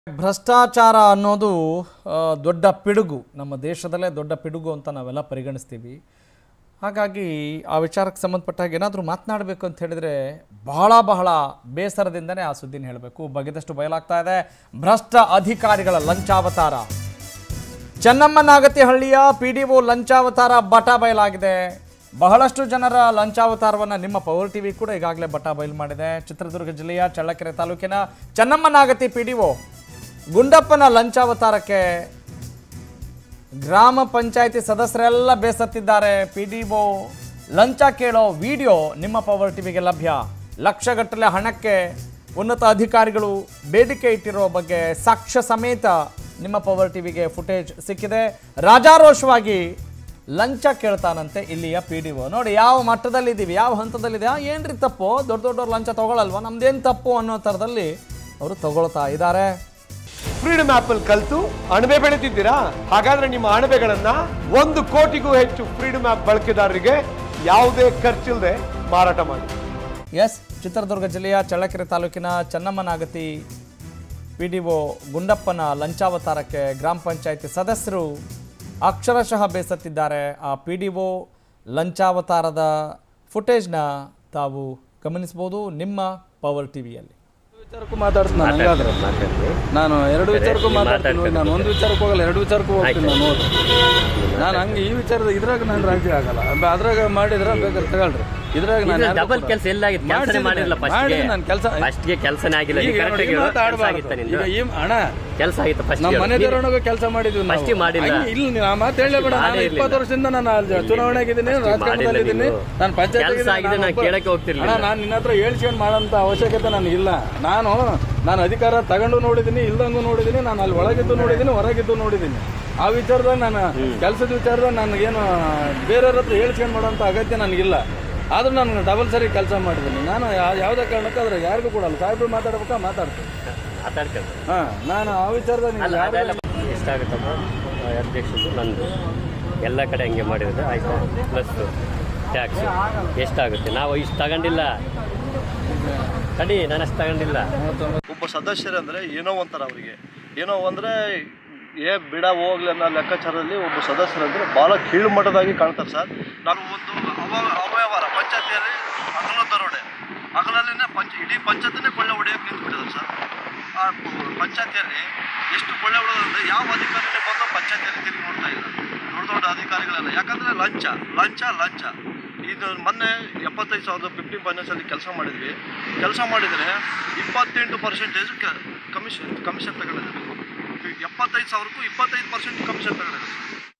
ಭ್ರಷ್ಟಾಚಾರ ಅನ್ನೋದು ಆ, ದೊಡ್ಡ ಪಿಡುಗು ನಮ್ಮ ದೇಶದಲ್ಲೇ ದೊಡ್ಡ ಪಿಡುಗು ಅಂತ ನಾವೆಲ್ಲ ಪರಿಗಣಿಸ್ತೀವಿ ಹಾಗಾಗಿ ಆ ವಿಚಾರಕ್ಕೆ ಸಂಬಂಧಪಟ್ಟ ಹಾಗೆ ಏನಾದರೂ ಮಾತನಾಡಬೇಕು ಅಂತ ಹೇಳಿದರೆ ಬಹಳ ಬಹಳ ಬೇಸರದಿಂದನೇ ಆ ಸುದ್ದಿನ ಹೇಳಬೇಕು ಬಗೆದಷ್ಟು ಬಯಲಾಗ್ತಾ ಇದೆ ಭ್ರಷ್ಟ ಅಧಿಕಾರಿಗಳ ಲಂಚಾವತಾರ ಚೆನ್ನಮ್ಮನಾಗತಿಹಳ್ಳಿಯ ಪಿ ಡಿ ಒ ಲಂಚಾವತಾರ ಬಟ ಬಯಲಾಗಿದೆ ಬಹಳಷ್ಟು ಜನರ ಲಂಚಾವತಾರವನ್ನು ನಿಮ್ಮ ಪವರ್ ಟಿವಿ ಕೂಡ ಈಗಾಗಲೇ ಬಟ ಬಯಲು ಮಾಡಿದೆ ಚಿತ್ರದುರ್ಗ ಜಿಲ್ಲೆಯ ಚಳ್ಳಕೆರೆ ತಾಲೂಕಿನ ಚೆನ್ನಮ್ಮನಾಗತಿ ಪಿ ಡಿ ಒ ಗುಂಡಪ್ಪನ ಲಂಚಾವತಾರಕ್ಕೆ ಗ್ರಾಮ ಪಂಚಾಯಿತಿ ಸದಸ್ಯರೆಲ್ಲ ಬೇಸತ್ತಿದ್ದಾರೆ ಪಿ ಡಿ ಒ ಲಂಚ ಕೇಳೋ ವಿಡಿಯೋ ನಿಮ್ಮ ಪವರ್ ಟಿವಿಗೆ ಲಭ್ಯ ಲಕ್ಷಗಟ್ಟಲೆ ಹಣಕ್ಕೆ ಉನ್ನತ ಅಧಿಕಾರಿಗಳು ಬೇಡಿಕೆ ಇಟ್ಟಿರೋ ಬಗ್ಗೆ ಸಾಕ್ಷ್ಯ ಸಮೇತ ನಿಮ್ಮ ಪವರ್ ಟಿವಿಗೆ ಫುಟೇಜ್ ಸಿಕ್ಕಿದೆ ರಾಜಾರೋಷವಾಗಿ ಲಂಚ ಕೇಳ್ತಾನಂತೆ ಇಲ್ಲಿಯ ಪಿ ಡಿ ಒ ನೋಡಿ ಯಾವ ಮಟ್ಟದಲ್ಲಿದ್ದೀವಿ ಯಾವ ಹಂತದಲ್ಲಿದೆ ಆ, ಏನ್ರಿ ತಪ್ಪು ದೊಡ್ಡ ದೊಡ್ಡವ್ರು ಲಂಚ ತಗೊಳ್ಳಲ್ವಾ ನಮ್ದೇನು ತಪ್ಪು ಅನ್ನೋ ಥರದಲ್ಲಿ ಅವರು ತಗೊಳ್ತಾ ಇದ್ದಾರೆ ಫ್ರೀಡಮ್ ಆಪ್ ಅಲ್ಲಿ ಕಲ್ತು ಅಣಬೆ ಬೆಳೆದಿದ್ದೀರಾ ಹಾಗಾದ್ರೆ ನಿಮ್ಮ ಅಣಬೆಗಳನ್ನ ಒಂದು ಕೋಟಿಗೂ ಹೆಚ್ಚು ಫ್ರೀಡಮ್ ಆಪ್ ಬಳಕೆದಾರರಿಗೆ ಯಾವುದೇ ಖರ್ಚಿಲ್ಲದೆ ಮಾರಾಟ ಮಾಡಿ ಎಸ್ ಚಿತ್ರದುರ್ಗ ಜಿಲ್ಲೆಯ ಚಳ್ಳಕೆರೆ ತಾಲೂಕಿನ ಚೆನ್ನಮ್ಮನಾಗತಿ ಪಿ ಡಿ ಒ ಗುಂಡಪ್ಪನ ಲಂಚಾವತಾರಕ್ಕೆ ಗ್ರಾಮ ಪಂಚಾಯತಿ ಸದಸ್ಯರು ಅಕ್ಷರಶಃ ಬೇಸತ್ತಿದ್ದಾರೆ ಆ ಪಿ ಡಿ ಒ ಲಂಚಾವತಾರದ ಫುಟೇಜ್ನ ತಾವು ಗಮನಿಸ್ಬೋದು ನಿಮ್ಮ ಪವರ್ ಟಿವಿಯಲ್ಲಿ ವಿಚಾರಕ್ಕೂ ಮಾತಾಡ್ತೀನಿ ನಾನು ಹಂಗಾದ್ರೆ ನಾನು ಎರಡು ವಿಚಾರಕ್ಕೂ ಮಾತಾಡ್ತೀನಿ ನೋಡಿ, ನಾನು ಒಂದು ವಿಚಾರಕ್ಕೆ ಹೋಗಲ್ಲ ಎರಡು ವಿಚಾರಕ್ಕೂ ಹೋಗ್ತೀನಿ ನಾನು ನೋಡಿ ನಾನು ಹಂಗೆ ಈ ವಿಚಾರದ ಇದ್ರಾಗ ನಾನು ರಾಜಿ ಆಗಲ್ಲ ಅಬ್ಬ ಅದ್ರಾಗ ಮಾಡಿದ್ರೆ ಬೇಕಾದ್ರೆ ತಗೊಳ್ರಿ ಇದ್ರಾಗ ನಾನು ಯಾರ್ಗೂ ಡಬಲ್ ಕೊಡಲ್ಲ. ಕೆಲಸ ಎಲ್ಲ ಆಗಿತ್ತು ಕೆಲಸನೇ ಮಾಡ್ಸಿದ್ದೀನಿ. ಮಾಡಿರಲ್ಲ ಫಸ್ಟ್ ಮಾಡಿದ್ದೀನಿ ನಾನು ಕೆಲಸ ಫಸ್ಟ್ ಗೆ ಕೆಲಸನೇ ಆಗಿಲ್ಲ ಈಗ ನೋಡಿ, ಈ ಮಾತು ಕೆಲಸ ಆಡ್ಬಾರ್ದು. ಆಗಿತ್ತ ನಿಂದು ಈಗ ಈ ಅಣ್ಣ ಕೆಲಸ ಆಗಿತ್ತು ಫಸ್ಟ್ ನಮ್ಮ ಮನೆ ದೇವರೊಳಗೆ ಕೆಲಸ ಮಾಡಿದ್ವಿ ನಾವು. First ಗೆ ಮಾಡಿಲ್ಲ. ಹಂಗೆ ಇಲ್ಲ ನೀವು ಆ ಮಾತು ಹೇಳಬೇಡ ನಾನು ಮಾಡೇ ಇಪ್ಪತ್ತು ವರ್ಷದಿಂದ ನಾನು ಅಲ್ಲಿ ಚುನಾವಣೆಗಿದ್ದೀನಿ ರಾಜಕಾರಣದಲ್ಲಿದ್ದೀನಿ ನೀವು. ನಾನು ಪಂಚಾಯತ್ ಕೆಲ್ಸ ಆಗಿದೆ, ನಾನು ಕೇಳಕ್ಕೆ ಹೋಗ್ತಿರ್ಲಿಲ್ಲ. ನಾನು ನಿನ್ನ ಹತ್ರ ಹೇಳ್ಸ್ಕೊಂಡು ಮಾಡೋಂಥ ಅವಶ್ಯಕತೆ ನನಗಿಲ್ಲ ನಾನು ನಾನು ಅಧಿಕಾರ ತಗೊಂಡು ನೋಡಿದ್ದೀನಿ ಇಲ್ದಂಗೂ ನೋಡಿದ್ದೀನಿ ನಾನು ಅಲ್ಲಿ ಒಳಗಿದ್ದು ನೋಡಿದ್ದೀನಿ ಹೊರಗಿದ್ದು ನೋಡಿದ್ದೀನಿ ಆ ವಿಚಾರದಾಗ ನಾನು ಕೆಲಸದ ವಿಚಾರದಾಗ ನನಗೇನು ಬೇರೆಯವ್ರ ಹತ್ರ ಹೇಳ್ಸ್ಕೊಂಡು ಮಾಡೋಂಥ ಅಗತ್ಯ ನನಗಿಲ್ಲ ಆದ್ರೂ ನಾನು ಡಬಲ್ ಸರಿ ಕೆಲಸ ಮಾಡಿದ್ದೀನಿ ನಾನು ಯಾ- ಯಾವುದೇ ಕಾರಣಕ್ಕೂ ಅದ್ರ ಯಾರಿಗೂ ಕೊಡಲ್ಲ ಸಾಹೇಬ್ರು ಮಾತಾಡ್ಬೇಕಾ ಮಾತಾಡ್ತೀನಿ ಮಾತಾಡ್ಕೊಂಡು ಹಾ ನಾನು ಆ ವಿಚಾರದಾಗ ನೀವು ಅಲ್ಲ ಯಾರಿಗೂ- ಅದೆಲ್ಲ ಎಷ್ಟಾಗುತ್ತಮ್ಮ ಅಧ್ಯಕ್ಷದ್ದು ನಂದು ಎಲ್ಲ ಕಡೆ ಹಂಗೆ ಮಾಡಿರೋದು ಆಯ್ತಾ ಪ್ಲಸ್ ಟ್ಯಾಕ್ಸ್ ಎಷ್ಟಾಗುತ್ತೆ ನಾವು ಇಷ್ಟು ತಗೊಂಡಿಲ್ಲ ಕಡಿ ನಾನು ಅಷ್ಟು ತಗೊಂಡಿಲ್ಲ ಒಬ್ಬ ಸದಸ್ಯರಂದ್ರೆ ಏನೋ ಒಂಥರ ಅವರಿಗೆ ಏನೋ ಅಂದರೆ ಏ ಬಿಡ ಹೋಗ್ಲಿ ಅನ್ನೋ ಲೆಕ್ಕಾಚಾರದಲ್ಲಿ ಒಬ್ಬ ಸದಸ್ಯರಂದ್ರೆ ಭಾಳ ಕೀಳುಮಟ್ಟದಾಗಿ ಕಾಣ್ತಾರೆ ಸರ್ ನಾನು ಒಂದು ಅವ ಅವ್ಯವಹಾರ ಪಂಚಾಯತಿಯಲ್ಲಿ ಅಗಲ ದರೋಡೆ ಅಗಲಲ್ಲೇ ಪಂಚ ಇಡೀ ಪಂಚಾಯತಿನೇ ಕೊಳ್ಳೆ ಹೊಡೆಯೋಕೆ ನಿಂತ್ಬಿಟ್ಟಿದ್ದಾರೆ ಸರ್ ಆ ಪ- ಪಂಚಾಯತಿಯಲ್ಲಿ ಎಷ್ಟು ಕೊಳ್ಳೆ ಹೊಡೆದಂದ್ರೆ ಯಾವ ಅಧಿಕಾರಿನೇ ಬಂದು ಪಂಚಾಯತಿಯಲ್ಲಿ ತಿರುಗಿ ನೋಡ್ತಾ ಇಲ್ಲ ದೊಡ್ಡ ದೊಡ್ಡ ಅಧಿಕಾರಿಗಳೆಲ್ಲ ಯಾಕಂದರೆ ಲಂಚ ಲಂಚ ಲಂಚ ಇದು ಮೊನ್ನೆ ಎಪ್ಪತ್ತೈದು ಸಾವಿರದ ಫಿಫ್ಟೀನ್ ಫೈನಾನ್ಸಲ್ಲಿ ಕೆಲಸ ಮಾಡಿದ್ವಿ ಕೆಲಸ ಮಾಡಿದರೆ ಇಪ್ಪತ್ತೆಂಟು ಪರ್ಸೆಂಟೇಜ್ ಕಮಿಷನ್ ಕಮಿಷನ್ ತಗೊಂಡಿದ್ದಾರೆ ಎಪ್ಪತ್ತೈದು ಸಾವಿರಕ್ಕೂ ಇಪ್ಪತ್ತೈದು ಪರ್ಸೆಂಟ್ ಕಮಿಷನ್ ತಗೊಂಡಿದ್ದಾರೆ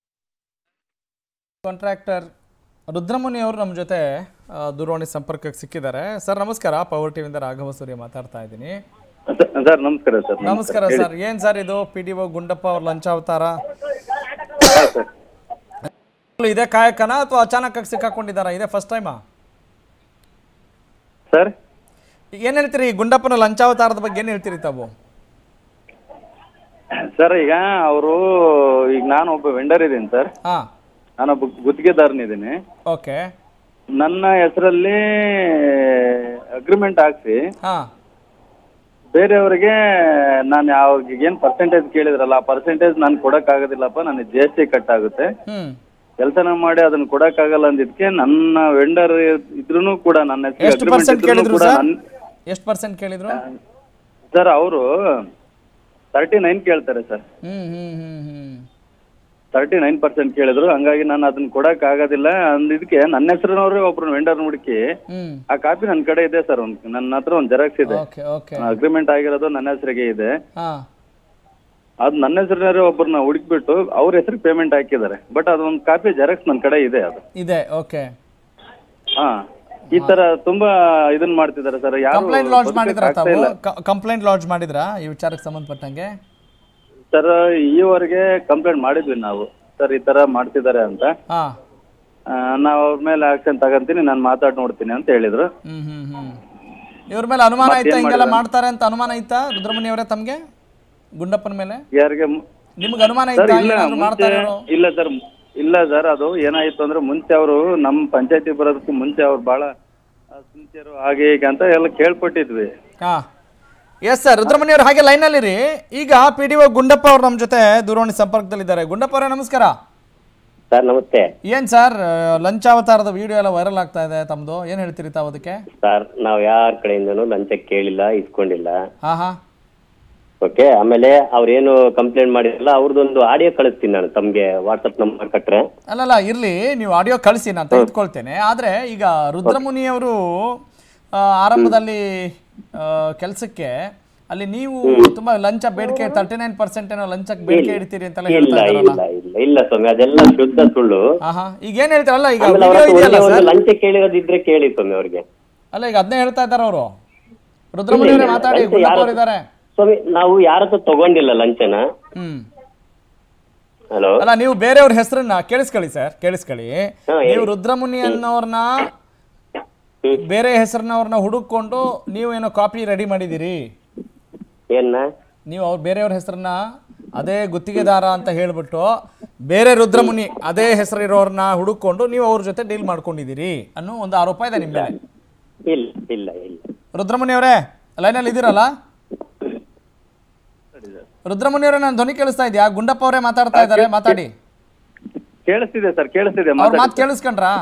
ಕಾಂಟ್ರಾಕ್ಟರ್ ರುದ್ರಮುನಿ ಅವರು ನಮ್ಮ ಜೊತೆ ಆ, ದೂರವಾಣಿ ಸಂಪರ್ಕಕ್ಕೆ ಸಿಕ್ಕಿದ್ದಾರೆ ಸರ್ ನಮಸ್ಕಾರ ಪವರ್ ಟಿವಿಯಿಂದ ರಾಘವ ಸೂರ್ಯ ಮಾತಾಡ್ತಾ ಇದ್ದೀನಿ ಸರ್ ನಮಸ್ಕಾರ ಸರ್ ನಮಸ್ಕಾರ ಸರ್ ಏನ್ ಸರ್ ಇದು ಪಿ ಡಿ ಒ ಗುಂಡಪ್ಪ ಅವ್ರ ಲಂಚಾವತಾರ ಇದೇ ಕಾಯಕನ ಅಥವಾ ಅಚಾನಕ್ ಆಗಿ ಸಿಕ್ಕಾಕೊಂಡಿದ್ದಾರಾ ಇದೇ ಫಸ್ಟ್ ಟೈಮಾ ಸರ್ ಏನ್ ಹೇಳ್ತೀರಿ ಈ ಗುಂಡಪ್ಪನ ಲಂಚಾವತಾರದ ಬಗ್ಗೆ ಏನ್ ಹೇಳ್ತೀರಿ ತಾವು ಸರ್ ಈಗ ಅವರು ಈಗ ನಾನು ಒಬ್ಬ ವೆಂಡರ್ ಇದ್ದೀನಿ ಸರ್ ಹಾ ನಾನೊಬ್ಬ ಗುತ್ತಿಗೆದಾರನಿದ್ದೀನಿ ಓಕೆ ನನ್ನ ಹೆಸರಲ್ಲಿ ಅಗ್ರಿಮೆಂಟ್ ಹಾಕ್ಸಿ ಹಾ ಬೇರೆಯವರಿಗೆ ನಾನು ಅವ್ರಿಗೆ ಏನು ಪರ್ಸೆಂಟೇಜ್ ಕೇಳಿದ್ರಲ್ಲ ಆ ಪರ್ಸೆಂಟೇಜ್ ನಾನು ಕೊಡಕ್ಕಾಗೋದಿಲ್ಲಪ್ಪ ನನಗೆ ಜಿ ಎಸ್ ಟಿ ಕಟ್ ಆಗುತ್ತೆ ಹ್ಮ್ ಕೆಲಸನ ಮಾಡಿ ಅದನ್ನ ಕೊಡಕ್ಕಾಗಲ್ಲ ಅಂದಿದ್ಕೆ ನನ್ನ ವೆಂಡರ್ ಇದ್ರೂ ಕೂಡ ನನ್ನ ಹೆಸರು ಎಷ್ಟು agreement ಪರ್ಸೆಂಟ್ ಇದ್ರೂನು ಕೇಳಿದ್ರು ಕೂಡ ಸರ್ ನನ್ ಎಷ್ಟು ಪರ್ಸೆಂಟ್ ಕೇಳಿದ್ರು ಸರ್ ಅವರು ತರ್ಟಿ ನೈನ್ ಕೇಳ್ತಾರೆ sir hmm hmm hmm hmm thirty nine percent ಕೇಳಿದ್ರು ಹಂಗಾಗಿ ನಾನು ಅದನ್ನ ಕೊಡಕ್ ಆಗೋದಿಲ್ಲ ಅಂದಿದ್ದಕ್ಕೆ ನನ್ನ ಹೆಸರಿನವ್ರೆ ಒಬ್ರು ವೆಂಡರ್ ಹುಡುಕಿ ಹ್ಮ್ ಆ ಕಾಪಿ ನನ್ನ ಕಡೆ ಇದೆ ಸರ್ ಒಂದ್ ನನ್ನ ಹತ್ರ ಒಂದು ಜೆರಾಕ್ಸ್ ಇದೆ ಓಕೆ ಓಕೆ ಅಗ್ರಿಮೆಂಟ್ ಆಗಿರೋದು ನನ್ನ ಹೆಸರಿಗೆ ಇದೆ ಹಾ ಅದು ನನ್ನ ಹೆಸರಿನವರೇ ಒಬ್ಬರನ್ನ ಹುಡುಕ್ಬಿಟ್ಟು ಅವ್ರ ಹೆಸರಿಗೆ ಪೇಮೆಂಟ್ ಹಾಕಿದ್ದಾರೆ ಬಟ್ ಅದೊಂದು ಕಾಪಿ ಜೆರಾಕ್ಸ್ ನನ್ನ ಕಡೆ ಇದೆ ಅದು ಇದೆ ಓಕೆ ಹಾ ಈ ತರ ತುಂಬಾ ಇದನ್ನ ಮಾಡ್ತಿದ್ದಾರೆ ಸರ್ ಯಾರು ಕಂಪ್ಲೇಂಟ್ ಲಾಂಚ್ ಬದುಕಕ್ಕೆ ಮಾಡಿದ್ರಾ ಆಗ್ತಾ ತಾವು ಇಲ್ಲ. ಕಂಪ್ಲೇಂಟ್ ಲಾಂಚ್ ಮಾಡಿದ್ರಾ ಈ ವಿಚಾರಕ್ಕೆ ಸಂಬಂಧಪಟ್ಟಂಗೆ ಸರ್ ಈವರೆಗೆ ಕಂಪ್ಲೇಂಟ್ ಮಾಡಿದ್ವಿ ನಾವು ಸರ್ ಈ ತರ ಮಾಡ್ತಿದ್ದಾರೆ ಅಂತ ಹಾ ಆ, ನಾವು ಅವ್ರ ಮೇಲೆ ಆಕ್ಷನ್ ತಗೊಂತೀನಿ ನಾನು ಮಾತಾಡಿ ನೋಡ್ತೀನಿ ಅಂತ ಹೇಳಿದ್ರು ಹ್ಮ್ ಹ್ಮ್ ಹ್ಮ್ ಇವ್ರ ಮೇಲೆ ಅನುಮಾನ ಮತ್ತೇನ್ ಐತಾ ಹಿಂಗೆಲ್ಲ ಮಾಡಿದ್ರು? ಮಾಡ್ತಾರೆ ಅಂತ ಅನುಮಾನ ಐತಾ ರುದ್ರಮುನಿ ಅವರೇ ತಮ್ಗೆ ಗುಂಡಪ್ಪನ ಮೇಲೆ ಯಾರಿಗೆ ಮು- ನಿಮ್ಗೆ ಅನುಮಾನ ಸರ್ ಐತಾ ಇಲ್ಲ ಏನಾದ್ರು ಮುಂಚೆ ಮಾಡ್ತಾರೆ ಅವ್ರು? ಇಲ್ಲ ಸರ್ ಇಲ್ಲ ಸರ್ ಅದು ಏನಾಯ್ತು ಅಂದ್ರೆ ಮುಂಚೆ ಅವರು ನಮ್ಮ ಪಂಚಾಯತಿ ಬರೋದಕ್ಕೂ ಮುಂಚೆ ಅವ್ರು ಬಹಳ ಸಿನ್ಸಿಯರು ಹಾಗೆ ಹೀಗೆ ಅಂತ ಎಲ್ಲ ಕೇಳ್ಪಟ್ಟಿದ್ವಿ ಹಾ ಎಸ್ ಸರ್ ರುದ್ರಮಣಿ ಅವರು ಹಾಗೆ ಲೈನಲ್ಲಿರಿ ಈಗ ಪಿ ಡಿ ಒ ಗುಂಡಪ್ಪ ಅವರು ನಮ್ಮ ಜೊತೆ ದೂರವಾಣಿ ಸಂಪರ್ಕದಲ್ಲಿದ್ದಾರೆ ಗುಂಡಪ್ಪ ಅವರೇ ನಮಸ್ಕಾರ ಸರ್ ನಮಸ್ತೆ ಏನ್ ಸರ್ ಲಂಚಾವತಾರದ ವಿಡಿಯೋ ಎಲ್ಲ ವೈರಲ್ ಆಗ್ತಾ ಇದೆ ತಮ್ಮದು ಏನು ಹೇಳ್ತೀರಿ ತಾವು ಅದಕ್ಕೆ ಸರ್ ನಾವು ಯಾರ ಕಡೆಯಿಂದನೂ ಲಂಚ ಕೇಳಿಲ್ಲ ಇಸ್ಕೊಂಡಿಲ್ಲ ಹಾ ಹಾ ಓಕೆ ಆಮೇಲೆ ಅವ್ರೇನು ಕಂಪ್ಲೇಂಟ್ ಮಾಡಿರಲ್ಲ ಅವ್ರದ್ದೊಂದು ಆಡಿಯೋ ಕಳಿಸ್ತೀನಿ ನಾನು ತಮಗೆ ವಾಟ್ಸಪ್ ನಂಬರ್ ಕಟ್ರೆ ಅಲ್ಲಲ್ಲ ಇರ್ಲಿ ನೀವು ಆಡಿಯೋ ಕಳಿಸಿ ನಾನು ತೆಗೆದುಕೊಳ್ತೇನೆ ಆದರೆ ಈಗ ರುದ್ರಮುನಿಯವರು ಆ, ಆರಂಭದಲ್ಲಿ ಕೆಲಸಕ್ಕೆ ಅಲ್ಲಿ ನೀವು ತುಂಬಾ ಲಂಚ ಬೇಡಿಕೆ ತರ್ಟಿ ನೈನ್ ಪರ್ಸೆಂಟ್ ಏನೋ ಲಂಚಕ್ಕೆ ಬೇಡಿಕೆ ಇಡ್ತೀರಿ ಅಂತೆಲ್ಲ ಇಲ್ಲ ಹೇಳ್ತಾ ಇಲ್ಲ ಇದ್ದಾರಲ್ಲ ಇಲ್ಲ ಇಲ್ಲ ಸ್ವಾಮಿ ಅದೆಲ್ಲ ಶುದ್ಧ ಸುಳ್ಳು ಹಾ ಹಾ ಈಗ ಏನ್ ಹೇಳ್ತಾರಲ್ಲ ಈಗ ಆಮೇಲೆ ಅವ್ರ ವಿಡಿಯೋ ಹತ್ರ ಇದೆಯಲ್ಲ ಒಂದೇ ಒಂದು ಸರ್ ಲಂಚ ಕೇಳಿರೋದಿದ್ರೆ ಕೇಳಿ ಸ್ವಾಮಿ ಅವ್ರಿಗೆ ಅಲ್ಲ ಈಗ ಅದನ್ನೇ ಹೇಳ್ತಾ ಇದ್ದಾರೆ ಅವರು ರುದ್ರಮುನಿ ಅವರೇ ಮಾತಾಡಿ ಲಂಚ ಗುಂಡಪ್ಪ ಯಾರು- ಅವರು ಇದ್ದಾರೆ ಸ್ವಾಮಿ ನಾವು ಯಾರ ಹತ್ರ ತಗೊಂಡಿಲ್ಲ ಲಂಚನ ಹ್ಮ್ ಹಲೋ ಅಲ್ಲ ನೀವು ಬೇರೆಯವ್ರ ಹೆಸರನ್ನ ಕೇಳಿಸ್ಕೊಳ್ಳಿ ಸರ್ ಕೇಳಿಸ್ಕೊಳ್ಳಿ ಹಾ, ಹೇಳಿ. ನೀವು ರುದ್ರಮುನಿ ಅನ್ನೋರ್ನ ಹ್ಮ್. ಬೇರೆ ಹೆಸರಿನವ್ರನ್ನ ಹುಡುಕೊಂಡು ನೀವು ಏನೋ ಕಾಪಿ ರೆಡಿ ಮಾಡಿದ್ದೀರಿ ಏನ್ನ ನೀವು ಅವ್ರು ಬೇರೆಯವ್ರ ಹೆಸರನ್ನ ಅದೇ ಗುತ್ತಿಗೆದಾರ ಅಂತ ಹೇಳ್ಬಿಟ್ಟು ಬೇರೆ ರುದ್ರಮುನಿ ಅದೇ ಹೆಸರಿರೋರ್ನ ಹುಡುಕೊಂಡು ನೀವು ಅವ್ರ ಜೊತೆ ಡೀಲ್ ಮಾಡ್ಕೊಂಡಿದ್ದೀರಿ ಅನ್ನೋ ಒಂದು ಆರೋಪ ಇದೆ ನಿಮ್ಮ ಮೇಲೆ ಇಲ್ಲ ಇಲ್ಲ ಇಲ್ಲ ರುದ್ರಮುನಿ ಅವರೇ ಲೈನಲ್ಲಿ ಇದ್ದೀರಲ್ಲ ರುದ್ರಮುನಿ ಅವರೇ ನಾನು ಧ್ವನಿ ಕೇಳಿಸ್ತಾ ಇದೆಯಾ ಗುಂಡಪ್ಪ ಅವರೇ ಮಾತಾಡ್ತಾ ಇದ್ದಾರೆ ಮಾತಾಡಿ ಕೇಳಿಸ್ತಿದೆ ಸರ್ ಕೇಳಿಸ್ತಿದೆ ಅವ್ರ ಮಾತು ಕೇಳಿಸ್ಕೊಂಡ್ರಾ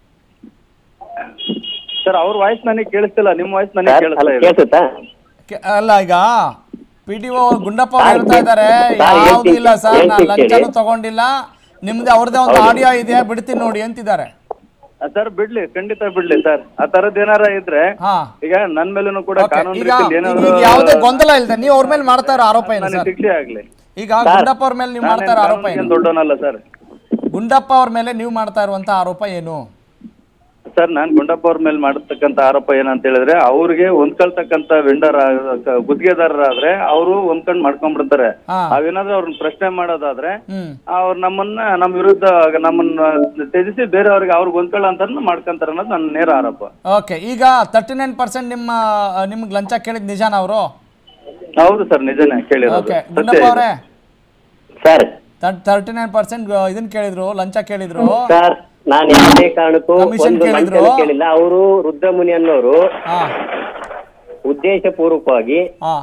ಸರ್ ಅವ್ರ ವಾಯ್ಸ್ ನನಗೆ ಕೇಳಿಸ್ತಿಲ್ಲ ನಿಮ್ಮ ವಾಯ್ಸ್ ನನಗೆ ಸರ್ ಕೇಳಿಸ್ತಾ ಅಲ್ಲ ಇದೆ ಕೇಳ್ಸುತ್ತಾ ಕೆ- ಅಲ್ಲ ಈಗ ಪಿ ಡಿ ಒ ಗುಂಡಪ್ಪ ಅವ್ರು ಸರ್, ಹೇಳ್ತಾ ಇದ್ದಾರೆ ಸರ್, ಯಾವ್ದು ಹೇಳ್ತೀನಿ- ಇಲ್ಲ ಸರ್ ನಾನು ಹೇಳ್ತೀನಿ ಲಂಚನೂ ಕೇಳಿ. ತಗೊಂಡಿಲ್ಲ ನಿಮ್ದೇ ಅವ್ರದೇ ಒಂದು ಆಡಿಯೋ ಇದೆ ಬಿಡ್ತೀನಿ ನೋಡಿ ಅಂತಿದ್ದಾರೆ ಸರ್ ಬಿಡ್ಲಿ ಖಂಡಿತ ಬಿಡ್ಲಿ ಸರ್ ಆ ತರದ್ ಏನಾರ ಇದ್ರೆ ಹಾ ಈಗ ನನ್ ಮೇಲೂ ಕೂಡ Okay, ಕಾನೂನು ಈಗ ರೀತಿಯಲ್ಲಿ ಈಗ ಏನಾದ್ರು ಯಾವುದೇ ಗೊಂದಲ ಇಲ್ಲದೆ ನೀವು ಅವ್ರ ಮೇಲೆ ಮಾಡ್ತಾ ಇರೋ ಆರೋಪ ಏನು ನನಗೆ ಸರ್ ಶಿಕ್ಷೆ ಆಗ್ಲಿ ಈಗ ಗುಂಡಪ್ಪ ಅವ್ರ ಮೇಲೆ ನೀವು ಮಾಡ್ತಾ ಇರೋ ಆರೋಪ ನಾನೇನ್ ಏನು ದೊಡ್ಡವನಲ್ಲ ಸರ್ ಗುಂಡಪ್ಪ ಅವ್ರ ಮೇಲೆ ನೀವು ಮಾಡ್ತಾ ಇರುವಂತ ಆರೋಪ ಏನು ಸರ್ ನಾನ್ ಗುಂಡಪ್ಪ ಅವ್ರ ಮೇಲೆ ಮಾಡತಕ್ಕಂತ ಆರೋಪ ಏನಂತ ಹೇಳಿದ್ರೆ ಅವ್ರಿಗೆ ಹೊಂದ್ಕೊಳ್ತಕ್ಕಂತ ವೆಂಡರ್ ಗುತ್ತಿಗೆದಾರರಾದ್ರೆ ಅವರು ಹೊಂದ್ಕೊಂಡ್ ಮಾಡ್ಕೊಂಡ್ಬಿಡ್ತಾರೆ ಹಾ. ಅವೇನಾದ್ರೂ ಅವ್ರನ್ನ ಪ್ರಶ್ನೆ ಮಾಡೋದಾದ್ರೆ ಹ್ಮ್ ಅವ್ರು ನಮ್ಮನ್ನ ನಮ್ಮ ವಿರುದ್ಧ ನಮ್ಮನ್ನ ತ್ಯಜಿಸಿ ಬೇರೆಯವ್ರಿಗೆ ಅವ್ರಿಗೆ ಹೊಂದ್ಕೊಳ್ಳೋ ಅಂತ ಮಾಡ್ಕೊಂತಾರೆ ಅನ್ನೋದು ನನ್ನ ನೇರ ಆರೋಪ ಓಕೆ ಈಗ ತರ್ಟಿ ನೈನ್ ಪರ್ಸೆಂಟ್ ನಿಮ್ಮ ನಿಮ್ಗೆ ಲಂಚ ಕೇಳಿದ್ ನಿಜಾನ ಅವರು ಹೌದು ಸರ್ ನಿಜನೇ ಕೇಳಿರೋದು ಓಕೆ ಸತ್ಯ ಗುಂಡಪ್ಪ ಇದು. ಅವರೇ ಸರ್ ತರ್ಟಿ ನೈನ್ ಪರ್ಸೆಂಟ್ ಇದನ್ನ ಕೇಳಿದ್ರು ಲಂಚ ಕೇಳಿದ್ರು ಸರ್ ನಾನು ಯಾವುದೇ ಕಾರಣಕ್ಕೂ Commission ಒಂದು ಕೇಳಿದ್ರು? ಲಂಚನೂ ಕೇಳಿಲ್ಲ ಅವರು ರುದ್ರಮುನಿ ಅನ್ನೋರು ಹಾ ಉದ್ದೇಶ ಪೂರ್ವಕವಾಗಿ ಹಾ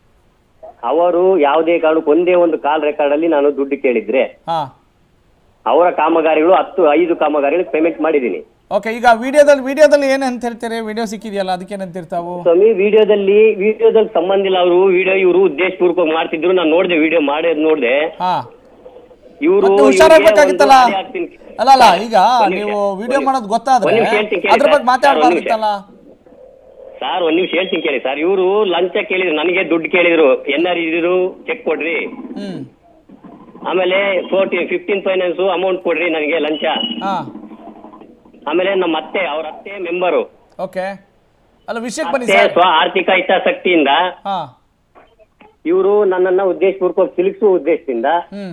ಅವರು ಯಾವುದೇ ಕಾರಣಕ್ಕೂ ಒಂದೇ ಒಂದು ಕಾಲ್ ರೆಕಾರ್ಡ್ ಅಲ್ಲಿ ನಾನು ದುಡ್ಡು ಕೇಳಿದ್ರೆ ಹಾ ಅವರ ಕಾಮಗಾರಿಗಳು ಹತ್ತು ಐದು ಕಾಮಗಾರಿಗಳಿಗೆ ಪೇಮೆಂಟ್ ಮಾಡಿದ್ದೀನಿ ಓಕೆ ಈಗ ವಿಡಿಯೋದಲ್ಲಿ ವಿಡಿಯೋದಲ್ಲಿ ಏನು ಅಂತ ಹೇಳ್ತೀರಿ ವಿಡಿಯೋ ಸಿಕ್ಕಿದೆಯಲ್ಲ ಅದಕ್ಕೆ ಏನಂತಿರ್ತಾವು ಸ್ವಾಮಿ ವಿಡಿಯೋದಲ್ಲಿ ವಿಡಿಯೋದಲ್ಲಿ ಸಂಬಂಧ ಇಲ್ಲ ಅವರು ವಿಡಿಯೋ ಇವರು ಉದ್ದೇಶಪೂರ್ವಕವಾಗಿ ಮಾಡ್ತಿದ್ರು ನಾನು ನೋಡಿದೆ ವಿಡಿಯೋ ಮಾಡೋದು ನೋಡಿದೆ ಹಾ ಇವರು ಮತ್ತೆ ಹುಷಾರಾಗ್ಬೇಕಾಗಿತ್ತಲ್ಲ ಅಲ್ಲ ಅಲ್ಲ ಈಗ ನೀವು ವಿಡಿಯೋ ಮಾಡೋದು ಗೊತ್ತಾದ್ರೆ ಒಂದ್ ನಿಮಿಷ ಹೇಳ್ತೀನಿ ಕೇಳಿ ಅದ್ರ ಸರ್. ಬಗ್ಗೆ ಮಾತಾಡ್ಬಾರ್ದಿತ್ತಲ್ಲ ಸರ್ ಒಂದ್ ನಿಮಿಷ ಹೇಳ್ತೀನಿ ಕೇಳಿ ಸರ್ ಇವರು ಲಂಚ ಕೇಳಿದ್ರು ನನಗೆ ದುಡ್ಡು ಕೇಳಿದ್ರು ಎನ್ ಆರ್ ಇದ್ರು ಚೆಕ್ ಕೊಡ್ರಿ ಹ್ಮ್ ಆಮೇಲೆ ಫೋರ್ಟಿ ಫಿಫ್ಟೀನ್ ಫೈನಾನ್ಸ್ ಅಮೌಂಟ್ ಕೊಡ್ರಿ ನನಗೆ ಲಂಚ ಹಾ ಆಮೇಲೆ ನಮ್ಮ ಅತ್ತೆ ಅವ್ರ ಅತ್ತೆ ಮೆಂಬರು ಓಕೆ ಅಲ್ಲ ವಿಷಯಕ್ಕೆ ಬನ್ನಿ ಅತ್ತೆ ಸರ್ ಸ್ವ ಆರ್ಥಿಕ ಹಿತಾಸಕ್ತಿಯಿಂದ ಹಾ ಇವರು ನನ್ನನ್ನ ಉದ್ದೇಶಪೂರ್ವಕ ಸಿಲುಕಿಸುವ ಉದ್ದೇಶದಿಂದ ಹ್ಮ್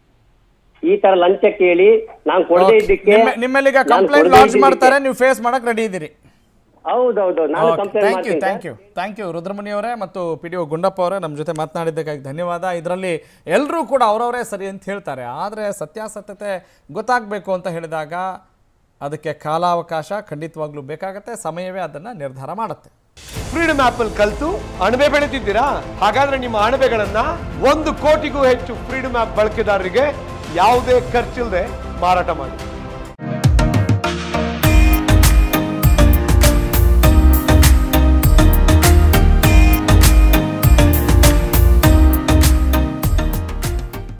ಈ ತರ ಲಂಚ ಕೇಳಿ ನಾನು ಕೊಡದೇ ಇದ್ದಕ್ಕೆ ನಿಮ್ಮ- ನಿಮ್ಮಲ್ಲಿ ಈಗ ನಾನ್ ಕಂಪ್ಲೇಂಟ್ ಕೊಡದೇ ಲಾಂಚ್ ಇದ್ದಿದ್ದಕ್ಕೆ- ಮಾಡ್ತಾರೆ ನೀವು ಫೇಸ್ ಮಾಡಕ್ ರೆಡಿ ಇದ್ದೀರಿ ಹೌದೌದು ನಾನು ಕಂಪ್ಲೇಂಟ್ ಥ್ಯಾಂಕ್ ಯು ಮಾಡ್ತೀನಿ thank you thank you Rudramuni ಅವರೇ ಮತ್ತು ಪಿ ಡಿ ಒ ಗುಂಡಪ್ಪ ಅವರೇ ನಮ್ಮ ಜೊತೆ ಮಾತನಾಡಿದ್ದಕ್ಕಾಗಿ ಧನ್ಯವಾದ ಇದರಲ್ಲಿ ಎಲ್ಲರೂ ಕೂಡ ಅವರವರೇ ಸರಿ ಅಂತ ಹೇಳ್ತಾರೆ ಆದರೆ ಸತ್ಯಾಸತ್ಯತೆ ಗೊತ್ತಾಗಬೇಕು ಅಂತ ಹೇಳಿದಾಗ ಅದಕ್ಕೆ ಕಾಲಾವಕಾಶ ಖಂಡಿತವಾಗ್ಲೂ ಬೇಕಾಗತ್ತೆ ಸಮಯವೇ ಅದನ್ನು ನಿರ್ಧಾರ ಮಾಡುತ್ತೆ ಫ್ರೀಡಮ್ ಆಪ್ ಅಲ್ಲಿ ಕಲ್ತು ಅಣಬೆ ಬೆಳೆತಿದ್ದೀರಾ ಹಾಗಾದ್ರೆ ನಿಮ್ಮ ಅಣಬೆಗಳನ್ನ ಒಂದು ಕೋಟಿಗೂ ಹೆಚ್ಚು ಫ್ರೀಡಮ್ ಆಪ್ ಬಳಕೆದಾರರಿಗೆ ಯಾವುದೇ ಖರ್ಚಿಲ್ಲದೆ ಮಾರಾಟ ಮಾಡಿ